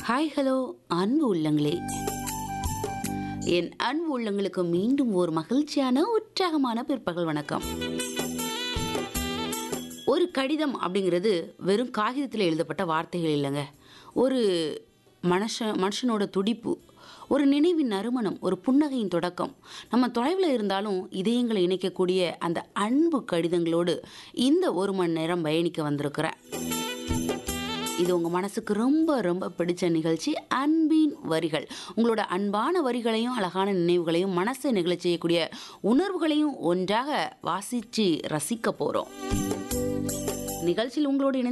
hi hello அன்பு உள்ளங்களே என் அன்பு உள்ளங்களுக்கு மீண்டும் ஒரு மகிழ்ச்சியான உற்சாகமான பிற்பகல் வணக்கம் ஒரு கடிதம் அப்படிங்கிறது வெறும் காகிதத்தில் எழுதப்பட்ட வார்த்தைகள் இல்லைங்க ஒரு மனுஷன் மனுஷனோட துடிப்பு ஒரு நினைவின் நறுமணம் ஒரு புன்னகையின் தொடக்கம் நம்ம தொலைவில் இருந்தாலும் இதயங்களை இணைக்கக்கூடிய அந்த அன்பு கடிதங்களோடு இந்த ஒரு மணி நேரம் பயணிக்க வந்திருக்கிறேன் இது உங்கள் மனசுக்கு ரொம்ப ரொம்ப பிடிச்ச நிகழ்ச்சி அன்பின் வரிகள் உங்களோட அன்பான வரிகளையும் அழகான நினைவுகளையும் மனசை நிகழச் செய்யக்கூடிய உணர்வுகளையும் ஒன்றாக வாசித்து ரசிக்க போகிறோம் நிகழ்ச்சியில் உங்களோடு இணைந்து